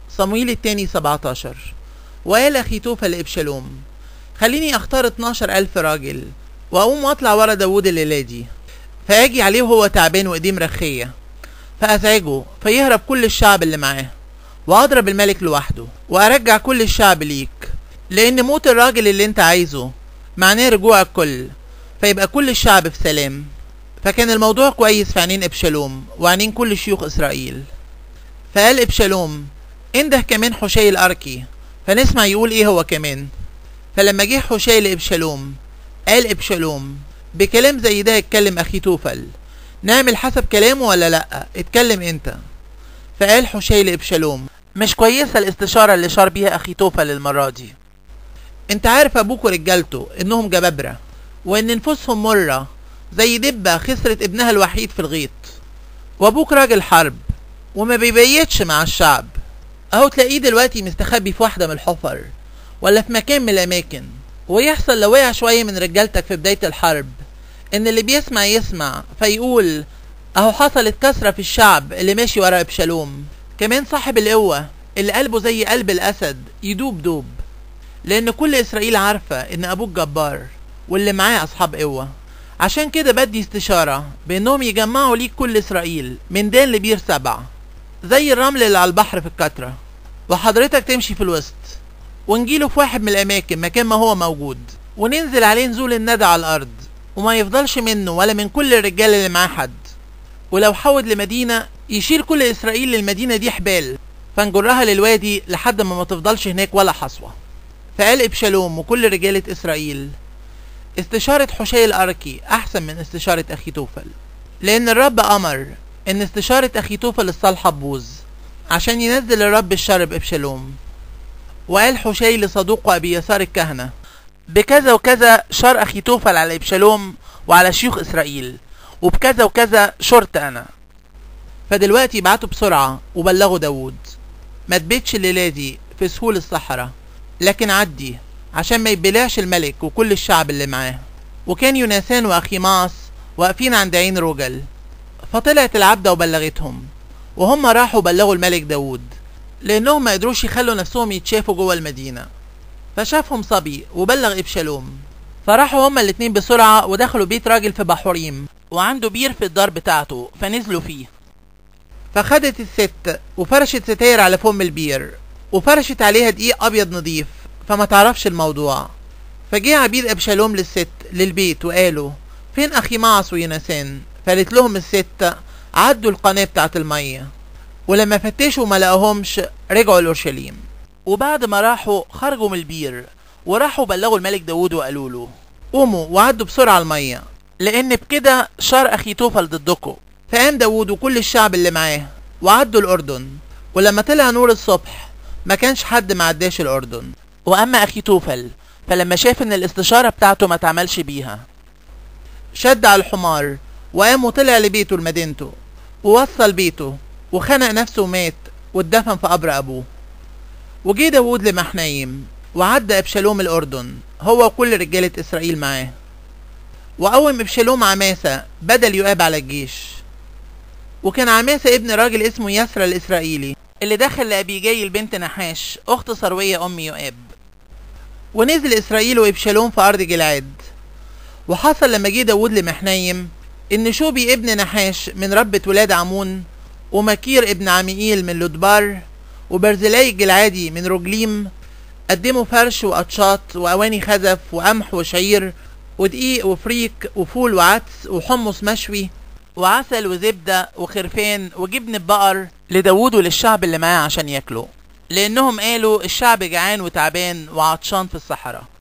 صمويل الثاني 17 وقال أخيتوفل لإبشالوم خليني أختار 12 ألف راجل وأقوم وأطلع ورا داوود الليلة دي فأجي عليه وهو تعبان وإيديه مرخية فأزعجه فيهرب كل الشعب اللي معاه وأضرب الملك لوحده وأرجع كل الشعب ليك لأن موت الراجل اللي أنت عايزه معناه رجوع الكل فيبقى كل الشعب في سلام فكان الموضوع كويس في عينين إبشالوم وعينين كل شيوخ إسرائيل فقال إبشالوم انده كمان حشي الأركي فنسمع يقول إيه هو كمان فلما جه حشي لإبشالوم قال إبشالوم بكلام زي ده اتكلم أخي توفل نعمل حسب كلامه ولا لأ اتكلم انت فقال حشي لإبشالوم مش كويسة الاستشارة اللي شار بيها أخي توفل المرة دي انت عارف أبوك ورجالته إنهم جبابرة وإن نفوسهم مرة زي دبة خسرت ابنها الوحيد في الغيط وأبوك راجل حرب وما بيبيتش مع الشعب أهو تلاقيه دلوقتي مستخبي في واحدة من الحفر ولا في مكان من الأماكن ويحصل لو وقع شوية من رجالتك في بداية الحرب إن اللي بيسمع يسمع فيقول أهو حصلت كسرة في الشعب اللي ماشي ورا أبشالوم كمان صاحب القوة اللي قلبه زي قلب الأسد يدوب دوب لأن كل إسرائيل عارفة إن أبوك جبار واللي معاه أصحاب قوة عشان كده بدي استشارة بإنهم يجمعوا ليك كل إسرائيل من دان لبير سبع زي الرمل اللي على البحر في الكترة وحضرتك تمشي في الوسط ونجيله في واحد من الأماكن مكان ما هو موجود وننزل عليه نزول الندى على الأرض وما يفضلش منه ولا من كل الرجال اللي معاه حد ولو حود لمدينة يشيل كل إسرائيل للمدينة دي حبال فنجرها للوادي لحد ما ما تفضلش هناك ولا حصوة فقال إبشالوم وكل رجالة إسرائيل استشارة حشي الأركي أحسن من استشارة أخيتوفل لأن الرب أمر إن استشارة أخيتوفل الصالحة تبوظ عشان ينزل الرب الشر بإبشالوم وقال حشي لصدوقه أبي يسار الكهنة بكذا وكذا شر أخيتوفل على إبشالوم وعلى شيوخ إسرائيل وبكذا وكذا شرت أنا فدلوقتي بعتوا بسرعة وبلغوا داوود ما تبيتش الليلة دي في سهول الصحراء لكن عدي عشان ما يبلعش الملك وكل الشعب اللي معاه وكان يوناثان وأخيماس واقفين عند عين روجل فطلعت العبدة وبلغتهم وهم راحوا بلغوا الملك داوود لأنهم ما قدروش يخلوا نفسهم يتشافوا جوه المدينة فشافهم صبي وبلغ إبشالوم فراحوا هما الاتنين بسرعة ودخلوا بيت راجل في بحوريم وعنده بير في الدار بتاعته فنزلوا فيه فخدت الست وفرشت ستاير على فم البير وفرشت عليها دقيق أبيض نضيف فما تعرفش الموضوع فجه عبيد أبشالوم للست للبيت وقالوا فين أخي معص ويونسان فقالت لهم الست عدوا القناة بتاعت المية ولما فتشوا ما لقاهمش رجعوا لأورشليم وبعد ما راحوا خرجوا من البير وراحوا بلغوا الملك داوود وقالوا له قوموا وعدوا بسرعة المية لأن بكده شر أخي توفل ضدكم فقام داوود وكل الشعب اللي معاه وعدوا الأردن ولما طلع نور الصبح ما كانش حد معداش الأردن وأما أخي توفل فلما شاف إن الاستشارة بتاعته ما تعملش بيها شد على الحمار وقام وطلع لبيته لمدينته ووصل بيته وخنق نفسه ومات واتدفن في قبر أبوه وجه داوود لمحنايم وعدى أبشالوم الأردن هو وكل رجالة إسرائيل معاه وقوم أبشالوم عماسة بدل يؤاب على الجيش وكان عماسة ابن راجل اسمه يسرى الإسرائيلي اللي دخل لأبيجايل بنت نحاش أخت صروية أم يؤاب ونزل إسرائيل وإبشالوم في أرض جلعاد وحصل لما جه داوود لمحنايم إن شوبي ابن نحاش من ربة ولاد عمون ومكير ابن عميئيل من لودبار وبرزلاي الجلعادي من رجليم قدموا فرش وأطشاط وأواني خزف وقمح وشعير ودقيق وفريك وفول وعدس وحمص مشوي وعسل وزبدة وخرفان وجبن بقر لداوود وللشعب اللي معاه عشان ياكلوا لأنهم قالوا الشعب جعان وتعبان وعطشان في الصحراء